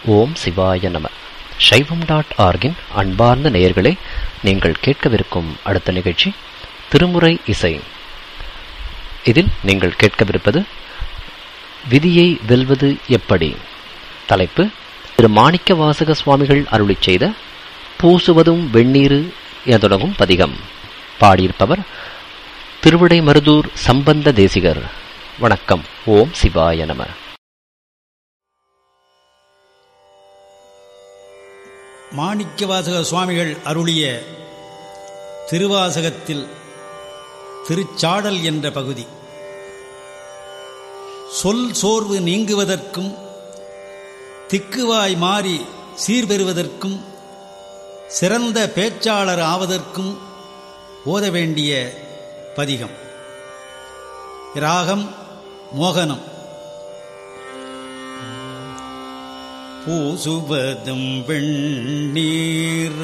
ஓம் சிவாய நம சைவம் டாட் ஆர்கின் அன்பார்ந்த நேயர்களே நீங்கள் கேட்கவிருக்கும் அடுத்த நிகழ்ச்சி திருமுறை இசை இதில் நீங்கள் கேட்கவிருப்பது விதியை வெல்வது எப்படி தலைப்பு திரு மாணிக்க வாசக சுவாமிகள் அருளிச் செய்த பூசுவதும் வெந்நீரு என தொடங்கும் பதிகம் பாடியிருப்பவர் திருவிடை மருதூர் சம்பந்த தேசிகர் வணக்கம் ஓம் சிவாய நம மாணிக்கவாசக சுவாமிகள் அருளிய திருவாசகத்தில் திருச்சாடல் என்ற பகுதி சொல் சோர்வு நீங்குவதற்கும் திக்குவாய் மாறி சீர்பெறுவதற்கும் சிறந்த பேச்சாளர் ஆவதற்கும் ஓத வேண்டிய பதிகம் ராகம் மோகனம் பூசுவதும் வெண்ணீர்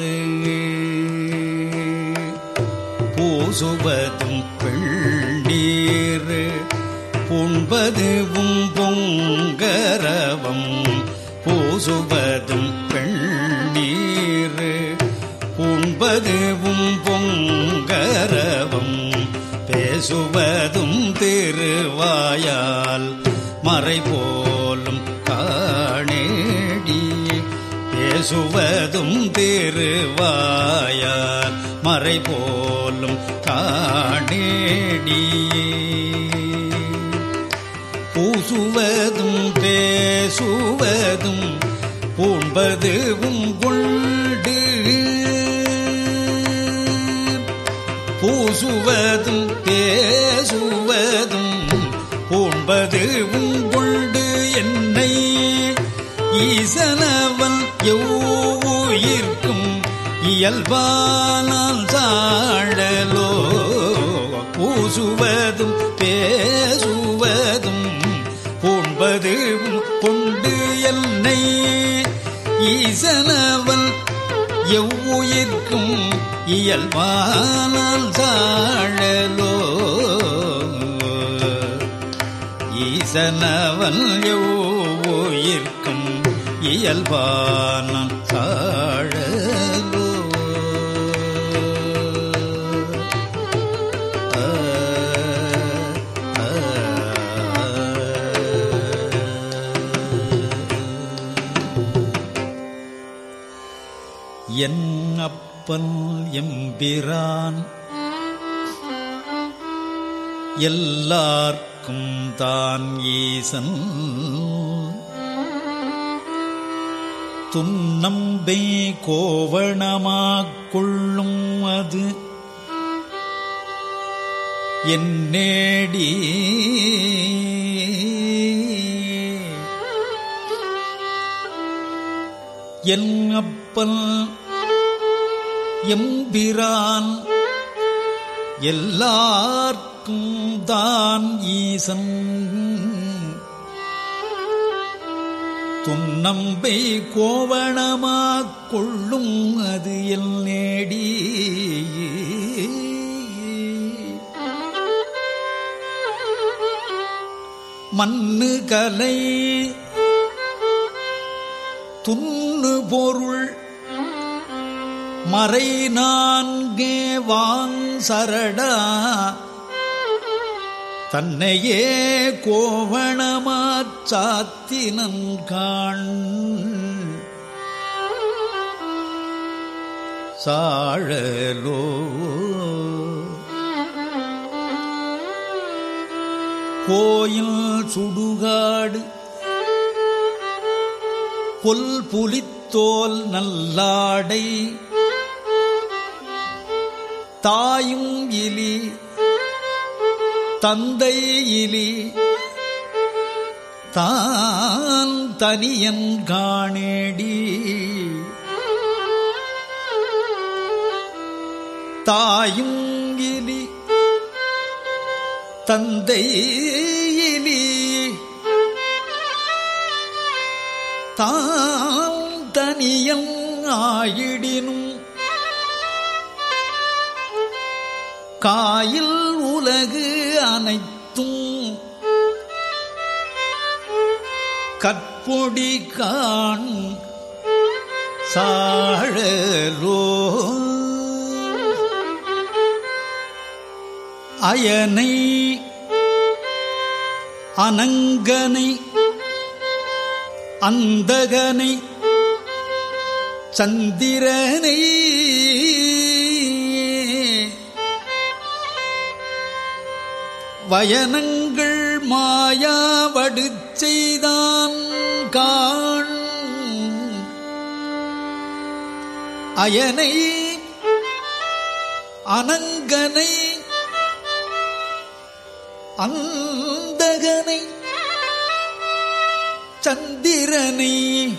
பூசுவதும் வெண்ணீர் புண்பதுவும் பொங்கரவம் பூசுவதும் வெண்ணீர் புண்பதுவும் பொங்கரவம் பேசுவதும் திருவாயால் மறை போலும் காணேடி பேசுவதும் திருவாயால் மறை போலும் காணேடி பூசுவதும் பேசுவதும் பூண்பதுவும் கொண்டு பூசுவதும் பேசுவதும் பூண்பதுவும் கொண்டு என்னை ஈசனவன் எவ்வுயிர்க்கும் இயல்பானால் சாழலோ பூசுவதும் பேசுவதும் பூண்பதும் கொண்டு என்னை ஈசனவன் எவ்வுயிர்க்கும் இயல்பானால் சாழலோ ஈசனவன் எவ்வுயிர்க்கும் இயல்பானால் சாழலோ ஆ, ஆ, என் அப்பன் எம்பிரான் எல்லார்க்கும் தான் ஈசன் துன்னம்பை கோவணமாக் கொள்ளும் அது என் நேடி என் அப்பன் எம்பிரான் எல்லார்க்கும் தான் ஈசன் துன்னம்பை கோவணமாக் கொள்ளும் அது எல் நேடி மண்ணு கலை துண்ணு பொருள் மறை நான்கே வாங் சரடா தன்னையே கோவணமாச் சாத்தினன் காண் சாழலோ கோயில் சுடுகாடு கொல் புலித்தோல் நல்லாடை தாயும் இலி தந்தை இலி தான் தனியன் காணேடி தாயும் இலி தந்தை இலி தாம் தனியன் ஆயிடினும் காயில் உலகு அனைத்தும் கற்ற அற்பொடி காண் சாழலோ அயனை அனங்கனை அந்தகனை சந்திரனை வயனங்கள் மாயாவடு செய்தான் காண் அயனை அனங்கனை அந்தகனை சந்திரனை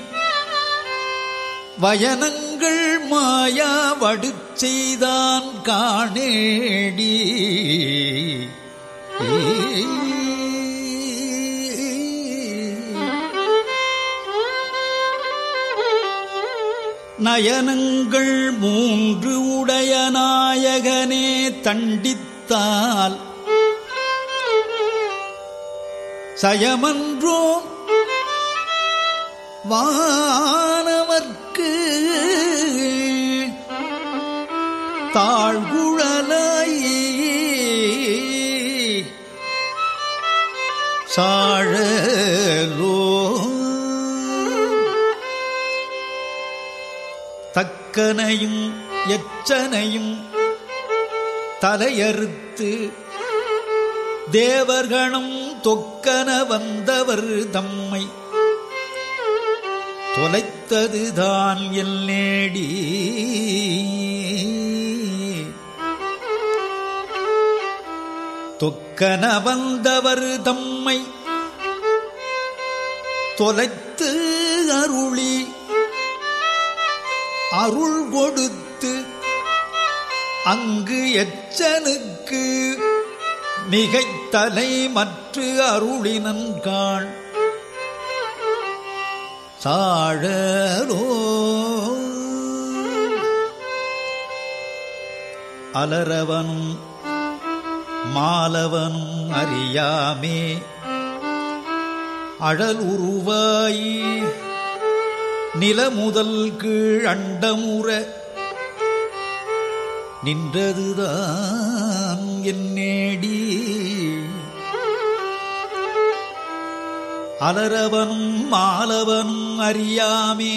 வயனங்கள் மாயாவடு செய்தான் காணேடி நயனங்கள் மூன்று உடைய நாயகனே தண்டித்தால் சயமன்றோ வானவர்க்கு தாழ்குழலாய் சாழலோ தக்கனையும் எச்சனையும் தலையறுத்து தேவர்கணம் தொக்கன வந்தவர் தம்மை தொலைத்ததுதான் எல் நேடி தொக்கன வந்தவர் தம்மை தொலைத்து அருளி அருள் கொடுத்து அங்கு எச்சனுக்கு மிகைத்தலை மற்ற அருளினன்காள் சாழலோ அலரவனும் மாலவனும் அறியாமே அழல் உருவாய் நிலமுதல் கீழ் அண்டமுற நின்றதுதான் என் நேடி அலரவனும் மாலவனும் அறியாமே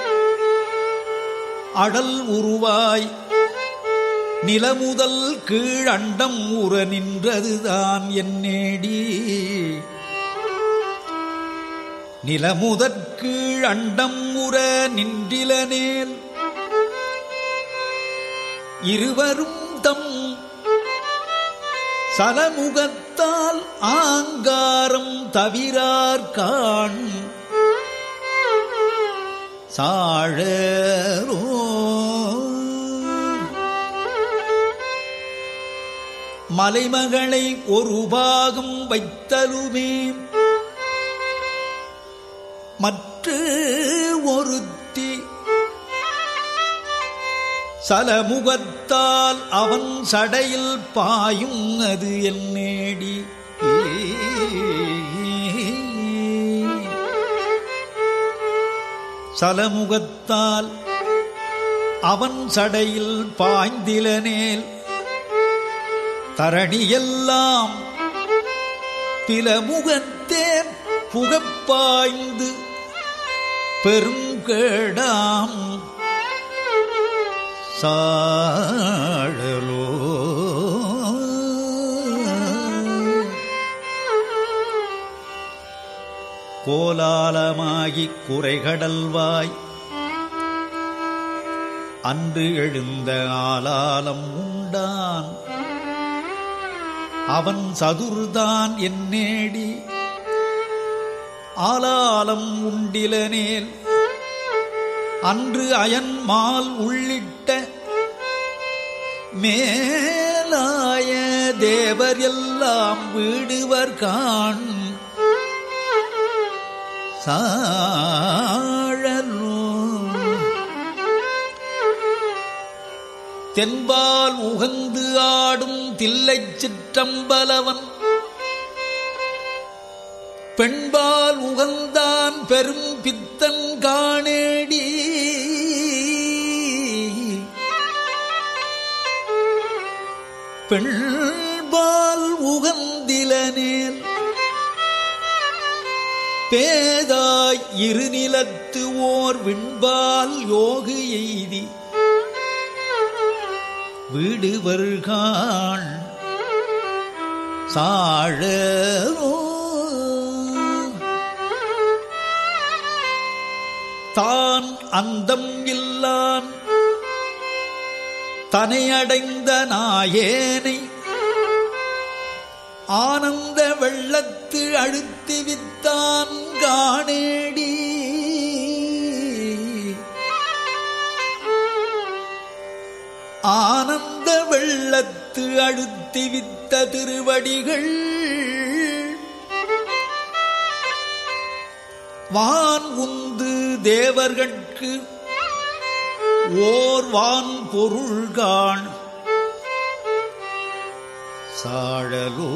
அடல் உருவாய் நிலமுதல் கீழ் அண்டம் உற நின்றதுதான் என் நேடி நிலமுதற்கீழ் அண்டம் உற நின்றிலனேல் இருவரும் தம் சலமுகத்தால் ஆங்காரம் தவிரார் காண் சாழரோ மலைமகளை ஒரு பாகம் வைத்தலுமே மற்ற ஒருத்தி சலமுகத்தால் அவன் சடையில் பாயும் அது என் நேடி சலமுகத்தால் அவன் சடையில் பாய்ந்திலனேல் தரணியெல்லாம் பிலமுகத்தேன் புகப்பாய்ந்து பெருங்கேடாம் சாழலோ கோலாலமாகிக் குறைகடல்வாய் அன்று எழுந்த ஆலாலம் உண்டான் அவன் சதுர்தான் என் நேடி ஆலாலம் உண்டிலனேல் அன்று அயன்மால் உள்ளிட்ட மேலாய தேவர் எல்லாம் வீடுவர் காண் சாழலோ தென்பால் உகந்து ஆடும் தில்லைச் சிற்றம்பலவன் பெண்பால் உகந்தான் பெரும் பித்தன் காணேடி பெண்பால் உகந்திலனேல் பேதாய் இருநிலத்து ஓர் விண்பால் யோகு எய்தி வீடுவர்கான் சாழலோ தான் அந்தம் இல்லான் தனையடைந்த நாயேனை ஆனந்த வெள்ளத்து அழுத்தி வித்தான் காணேடி ஆனந்த வெள்ளத்து அழுத்தி வித்த திருவடிகள் வான் உந்து தேவர்கட்கு ஓர் வான் பொருள்கான் சாழலோ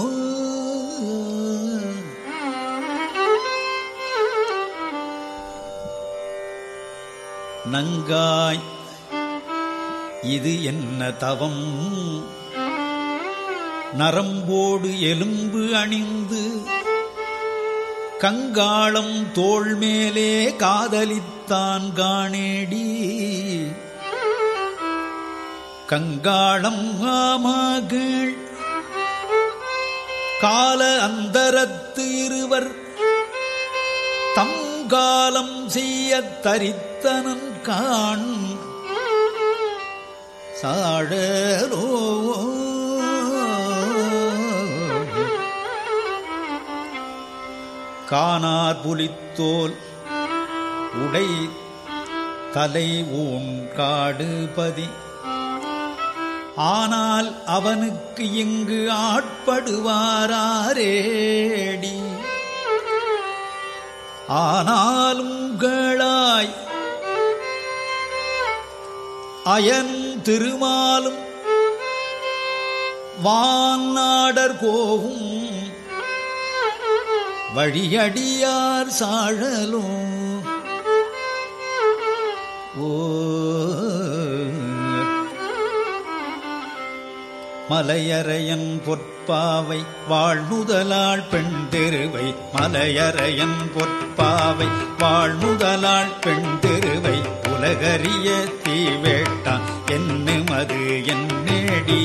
நங்காய் இது என்ன தவம் நரம்போடு எலும்பு அணிந்து கங்காளம் தோள் மேலே காதலித்தான் காணேடி கங்காளம் ஆமாகள் கால அந்தரத்து இருவர் தங்காலம் செய்ய தரித்தனன் காண் சாழலோ காணார் புலித்தோல் உடை தலை ஊன் காடுபதி ஆனால் அவனுக்கு இங்கு ஆட்படுவாரேடி ஆனால் உங்களாய் அயன் திருமாலும் வாநாடர் கோவும் வழியடியார் சாழலும் ஓ மலையரையன் பொற்பாவை வாழ்முதலாள் பெண் தெருவை மலையரையன் பொற்பாவை வாழ்முதலாள் பெண் தெருவை உலகறிய தீவேட்டான் என்னுமது என்னேடி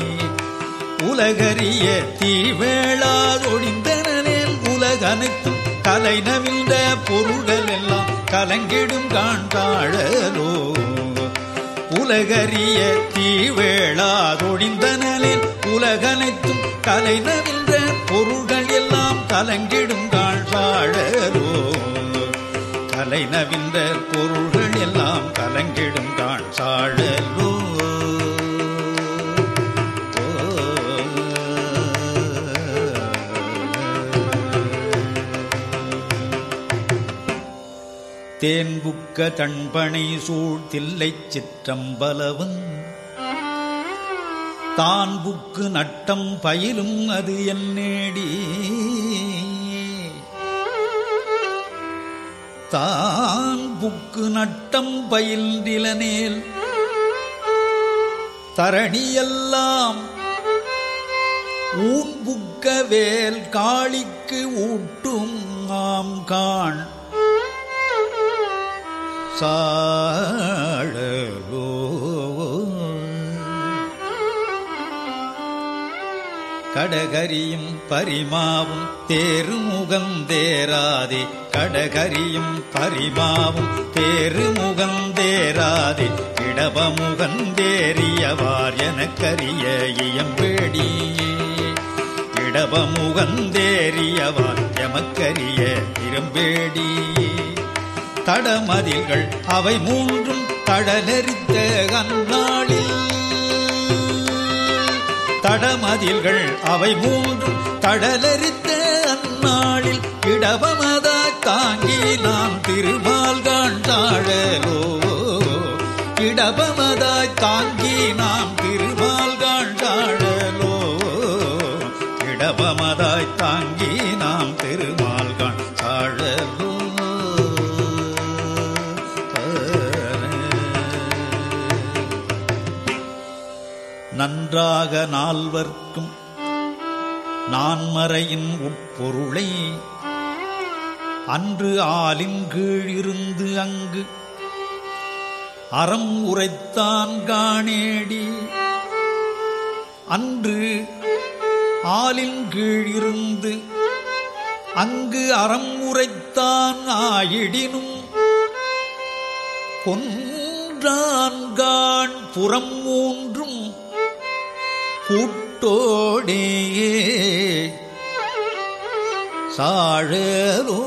உலகறிய தீவேளாதொழிந்தனேல் உலகனைத்தும் கலை நவிழ்ந்த பொருள்கள் எல்லாம் கலங்கிடும் காண்பாழலோ உலகறிய தீவேளாதொழிந்தனலில் உலகனைத்தும் கலை நவின்ற பொருள்கள் எல்லாம் கலங்கிடும் காழ்வாழலோ கலை நவின்ற பொருள்கள் எல்லாம் கலங்கிடும் காண் சாழலோ தேன்புக்க தண்பனை சூழ் தில்லைச் சிற்றம்பலவன் தான் புக்கு நட்டம் பயிலும் அது என்னேடி தான் புக்கு நட்டம் பயில்திலனேல் தரணியெல்லாம் ஊன் புக்க வேல் காளிக்கு ஊட்டும் ஆம் காண் சாழலோ கடகரியும் பரிமாவும் தேருமுகந்தேராதே கடகரியும் பரிமாவும் தேருமுகந்தேராதே இடபமுகந்தேறியவார் எனக்கரிய இயம்பேடி இடபமுகந்தேறியவார் எமக்கரிய இரும்பேடி தடமதில்கள் அவை மூன்றும் தடலரித்த அந்நாளில் தடமதில்கள் அவை மூன்றும் தடலரித்த அந்நாளில் இடபமதா தாங்கி நாம் திருமால் காண்டாழலோ இடபமதாய் தாங்கி நாம் திருமால் காண்டாழலோ இடபமதாய் தாங்கி நாம் திருமால் நன்றாக நால்வர்க்கும் நான்மறையின் உட்பொருளை அன்று ஆலின் கீழ் இருந்து அங்கு அறம் உரைத்தான் காணேடி அன்று ஆலின் கீழ் இருந்து அங்கு அறம் உரைத்தான் ஆயிடினும் கொன்றான்கான் புறம் மூன்றும் கூட்டோடேயே சாழலோ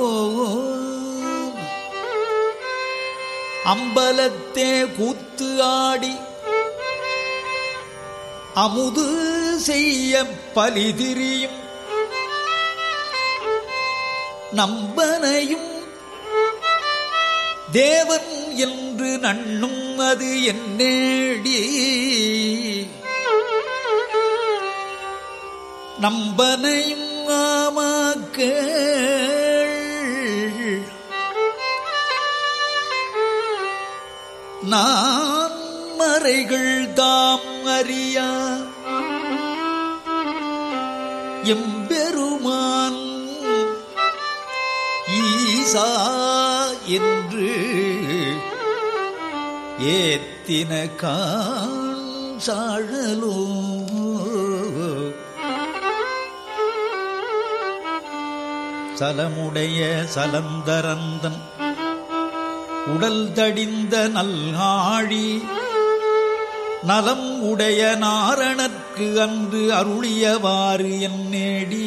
அம்பலத்தே கூத்து ஆடி அமுது செய்ய பலிதிரியும் நம்பனையும் தேவன் என்று நண்ணும் அது என்னேடி நம்பனையும் ஆமாக்கள் நான் மறைகள் தாம் அறியா எம்பெருமான் ஈசா என்று ஏத்தின காழலோ சலமுடைய சலந்தரந்தன் உடல் தடிந்த நல்காழி நலம் உடைய நாரணற்கு அன்று அருளியவாறு என் நேடி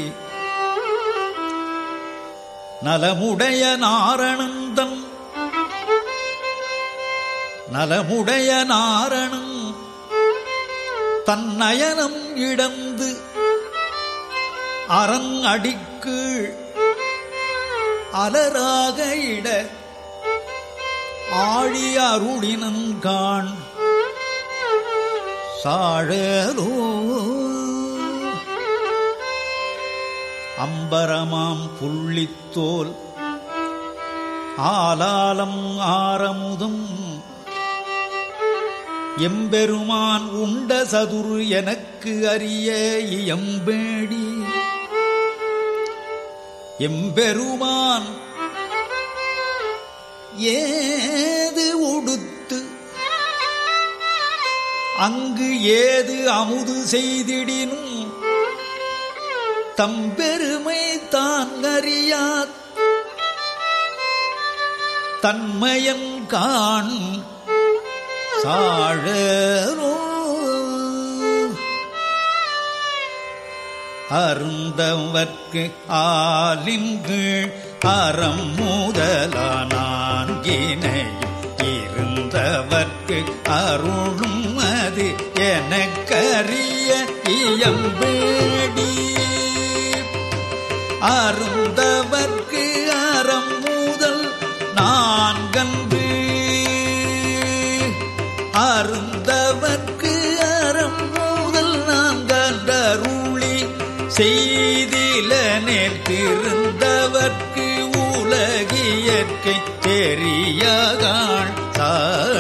நலமுடைய நாரணந்தன் நலமுடைய நாரணன் தன் நயனம் இடந்து அரண் அடிக்கீழ் அலராக இட ஆழி அருளினன்கான் சாழலோ அம்பரமாம் புள்ளித்தோல் ஆலாலம் ஆரமுதும் எம்பெருமான் உண்ட சதுரு எனக்கு அறிய இயம்பேடி எம்பெருமான் ஏது உடுத்து அங்கு ஏது அமுது செய்திடினும் தம்பெருமை தான் அறியா தன்மயன் காண் சாழரோ அருந்தவர்க்கு ஆலின்கீழ் அறம் முதலானான்கினையும் இருந்தவர்க்கு அருளும் அது எனக்கரிய இயம்பேடி அருந்தவர்க்கு அறம் முதல் நான்கன்று அருந்தவர்க்கு அறம் முதல் நான்கன்றருளி செய்தில நேர்த்திருந்தவர்க்கு உலகியற்கை தெரியகாள்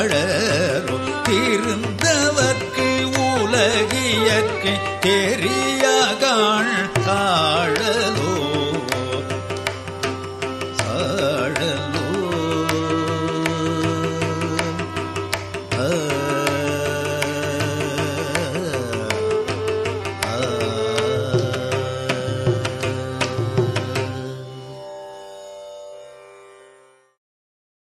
தாழரோ திருந்தவர்க்கு உலகியற்கை தெரிய